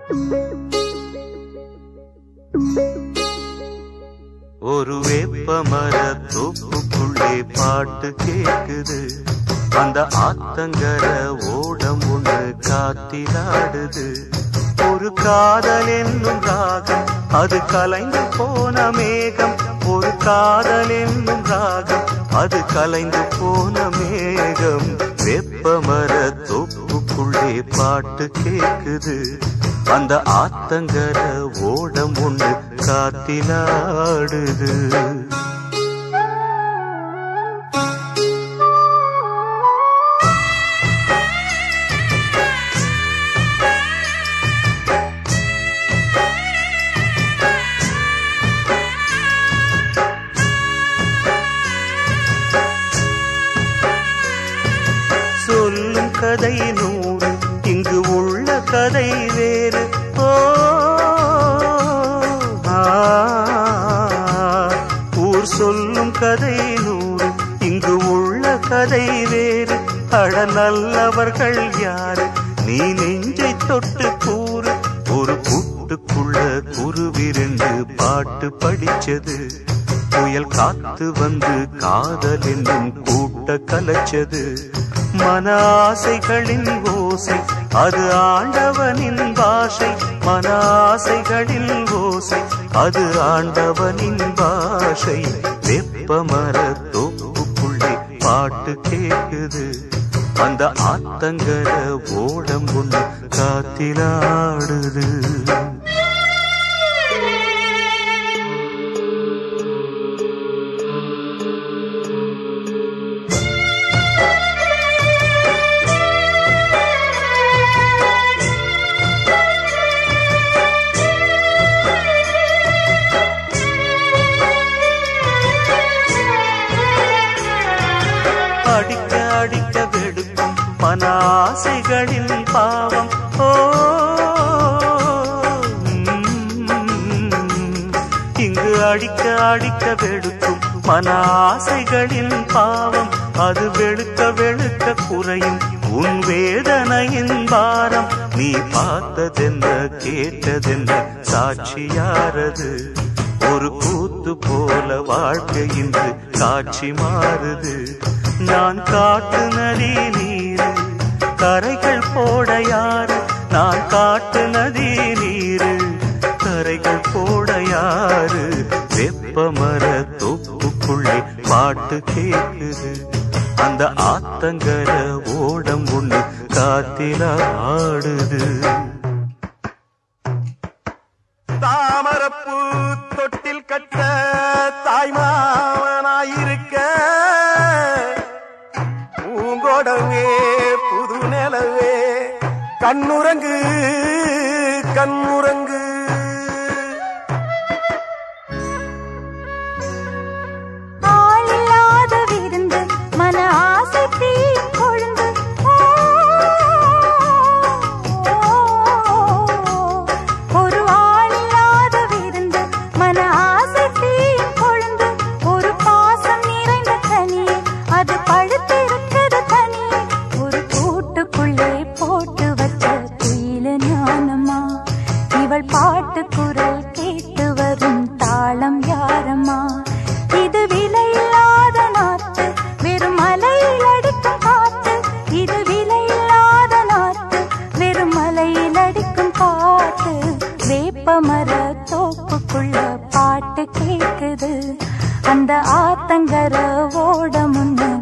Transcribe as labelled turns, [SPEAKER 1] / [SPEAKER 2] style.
[SPEAKER 1] ஒரு வேப்பமர தோப்புக்குள்ளே பாட்டு கேக்குது அந்த ஆத்தங்கர ஓடம் ஒண்ணு காத்திலாடுது ஒரு காதல் என்னும் ராகம் அது கலைந்து போன மேகம் ஒரு காதல் என்னும் ராகம் அது கலைந்து போன மேகம் வெப்பமர தோப்புக்குள்ளே பாட்டு கேக்குது அந்த ஆத்தங்கர ஓடம் ஒண்ணு காத்திலாடுது சொல்லும் கதை நூறு இங்கு உள்ள கதை வேறு ஓ ஆ, ஊர் சொல்லும் கதை நூறு இங்கு உள்ள கதை வேறு அட நல்லவர்கள் யாரு நீ நெஞ்சை தொட்டு கூறு ஒரு கூட்டுக்குள்ள குருவிரண்டு பாட்டு படிச்சது புயல் காத்து வந்து காதல் என்னும் கூட்ட கலச்சது மன ஆசைகளின் ஓசை அது ஆண்டவனின் பாஷை மன ஆசைகளின் ஓசை அது ஆண்டவனின் பாஷை வெப்பமர தோப்புக்குள்ளே பாட்டு கேக்குது அந்த ஆத்தங்கர ஓடம் ஒண்ணு காத்திலாடுது அடிக்க அடிக்க வெடுக்கும் மன ஆசைகளின் பாவம் ஓ உம். இங்கு அடிக்க அடிக்க வெடுக்கும் மன ஆசைகளின் பாவம் அது வெளுக்க வெளுக்க குறையும் உன் வேதனையின் பாரம் நீ பார்த்ததென்ன கேட்டதென்ன சாட்சியாரது ஒரு கூத்து போல வாழ்க்கை இன்று காட்சி மாறுது நான் காட்டு நதி நீரு கரைகள் போட யாரு நான் காட்டு நதி நீரு கரைகள் போட யாரு வெப்பமர தொப்புக்குள்ளே பாட்டு கேக்குது அந்த ஆத்தங்கர ஓடம் ஒண்ணு காத்தில ஆடுது
[SPEAKER 2] தாமரப்பூ தொட்டில் கட்ட தாய்மாவனாயிருக்க பூங்கோடவே புது நிலவே கண்ணுறங்கு கண்ணுறங்கு
[SPEAKER 3] ஆளில்லாத விருந்து மன ஆசை தீ கொழுந்து ஓ, ஒரு ஆளில்லாத விருந்து மன ஆசை தீ கொழுந்து ஒரு பாசம் நிறைந்த கனியே அது பழுத்திருக்குது தனியே ஒரு கூட்டுக்குள்ளே போட்டு வச்ச குயில ஞானமா இவள் பாட்டு குரல் கேட்டு வரும் தாளம் யாரம்மா இது விலையில்லாத நாத்து வெறும் மலையில் அடிக்கும் காத்து இது விலையில்லாத நாத்து வெறும் மலையில் அடிக்கும் காத்து வேப்பமர தோப்புக்குள்ள பாட்டு கேக்குது அந்த ஆத்தங்கர ஓட முன்னு